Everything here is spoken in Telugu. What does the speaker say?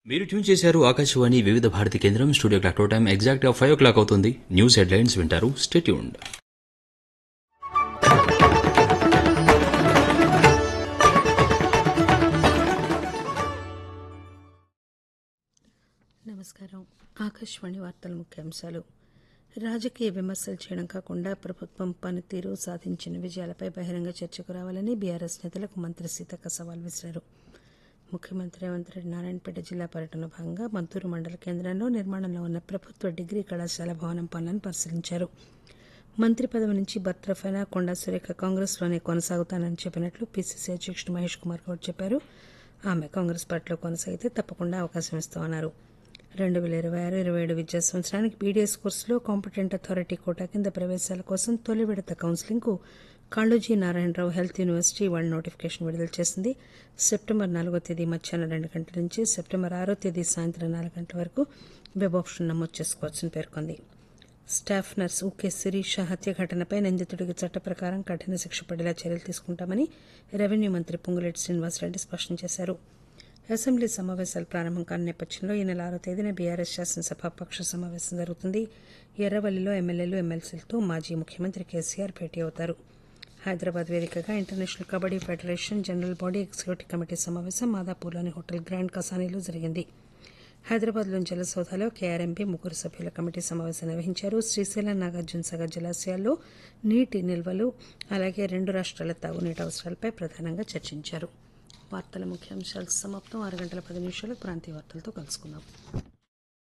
మీరు ట్యూన్ చేశారు ఆకాశవాణి వివిధ భారతి కేంద్రం స్టూడియో క్లాక్ టో టైం ఎగ్జాక్ట్గా ఫైవ్ ఓ క్లాక్ అవుతుంది న్యూస్ హెడ్లైన్స్ వింటారు స్టేట్యూన్డ్ నమస్కారం ఆకాశవాణి వార్తల ముఖ్యాంశాలు రాజకీయ విమర్శలు చేయడం కాకుండా ప్రభుత్వం పనితీరు సాధించిన విజయాలపై బహిరంగ చర్చకు రావాలని బీఆర్ఎస్ నేతలకు మంత్రి సీతక్క సవాల్ విసిరారు ముఖ్యమంత్రి రేవంత్ రెడ్డి నారాయణపేట జిల్లా పర్యటనలో భాగంగా మద్దూరు మండల కేంద్రంలో నిర్మాణంలో ఉన్న ప్రభుత్వ డిగ్రీ కళాశాల భవనం పనులను పరిశీలించారు మంత్రి పదవి నుంచి బర్తరఫ్ అయిన కొండా సురేఖ కాంగ్రెస్లోనే కొనసాగుతానని చెప్పినట్లు పీసీసీ అధ్యక్షుడు మహేష్ కుమార్ గౌడ్ చెప్పారు ఆమె కాంగ్రెస్ పార్టీలో కొనసాగితే తప్పకుండా అవకాశం ఇస్తామన్నారు రెండు వేల ఇరవై ఆరు ఇరవై ఏడు విద్యా సంవత్సరానికి బీడీఎస్ కోర్సులో కాంపిటెంట్ అథారిటీ కోటా కింద ప్రవేశాల కోసం తొలి విడత కౌన్సిలింగ్కు కాళోజీ నారాయణరావు హెల్త్ యూనివర్సిటీ వాళ్ళ నోటిఫికేషన్ విడుదల చేసింది సెప్టెంబర్ నాలుగో తేదీ మధ్యాహ్నం రెండు గంటల నుంచి సెప్టెంబర్ ఆరో తేదీ సాయంత్రం నాలుగు గంటల వరకు వెబ్ ఆప్షన్ నమోదు చేసుకోవచ్చని పేర్కొంది స్టాఫ్ నర్స్ ఊకే శిరీష హత్య ఘటనపై నిందితుడికి చట్ట ప్రకారం కఠిన శిక్ష పడేలా చర్యలు తీసుకుంటామని రెవెన్యూ మంత్రి పొంగులేటి శ్రీనివాసరెడ్డి స్పష్టం చేశారు అసెంబ్లీ సమావేశాలు ప్రారంభం కాని నేపథ్యంలో ఈ నెల ఆరో తేదీన బీఆర్ఎస్ శాసనసభ పక్ష సమావేశం జరుగుతుంది ఎర్రవల్లిలో ఎమ్మెల్యేలు ఎమ్మెల్సీలతో మాజీ ముఖ్యమంత్రి కేసీఆర్ భేటీ అవుతారు హైదరాబాద్ వేదికగా international kabaddi federation general body executive committee సమావేశం మాదాపూర్లోని హోటల్ గ్రాండ్ కసానీలో జరిగింది హైదరాబాద్లోని జలసౌధలో కేఆర్ఎంపీ ముగ్గురు సభ్యుల కమిటీ సమావేశం నిర్వహించారు శ్రీశైలం నాగార్జున సాగర్ జలాశయాల్లో నీటి నిల్వలు అలాగే రెండు రాష్ట్రాల తాగునీటి అవసరాలపై ప్రధానంగా చర్చించారు వార్తల ముఖ్యాంశాలు సమాప్తం ఆరు గంటల పది నిమిషాలకు ప్రాంతీయ వార్తలతో కలుసుకుందాం